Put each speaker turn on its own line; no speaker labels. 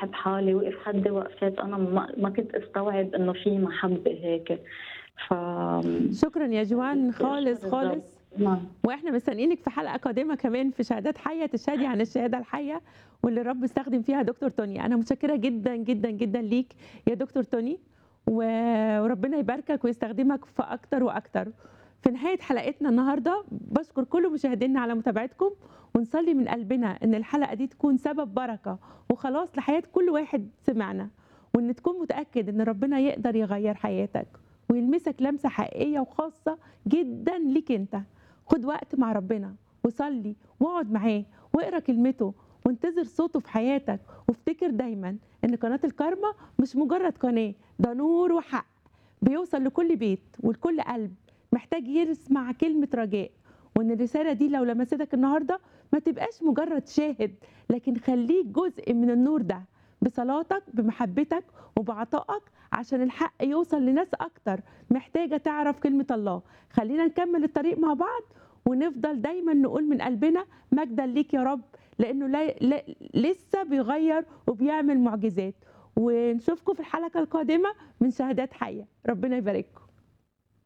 بحب حالي وقف حدي وقفات انا ما, ما كنت استوعب انه في محبه هيك ف
شكرا يا جوان خالص
بالضبط.
خالص
نعم
واحنا مستنيينك في حلقه قادمه كمان في شهادات حيه تشهدي عن الشهاده الحيه واللي الرب استخدم فيها دكتور توني انا متشكره جدا جدا جدا ليك يا دكتور توني و- وربنا يباركك ويستخدمك في اكتر واكتر في نهايه حلقتنا النهارده بشكر كل مشاهدينا على متابعتكم ونصلي من قلبنا ان الحلقه دي تكون سبب بركه وخلاص لحياه كل واحد سمعنا وان تكون متاكد ان ربنا يقدر يغير حياتك ويلمسك لمسه حقيقيه وخاصه جدا ليك انت خد وقت مع ربنا وصلي واقعد معاه واقرا كلمته وانتظر صوته في حياتك وافتكر دايما ان قناه الكارما مش مجرد قناه ده نور وحق بيوصل لكل بيت ولكل قلب محتاج يسمع كلمه رجاء وان الرساله دي لو لمستك النهارده ما تبقاش مجرد شاهد لكن خليك جزء من النور ده بصلاتك بمحبتك وبعطائك عشان الحق يوصل لناس اكتر محتاجه تعرف كلمه الله خلينا نكمل الطريق مع بعض ونفضل دايما نقول من قلبنا مجدا ليك يا رب لانه لا لا لسه بيغير وبيعمل معجزات ونشوفكم في الحلقه القادمه من شهادات حيه ربنا يبارككم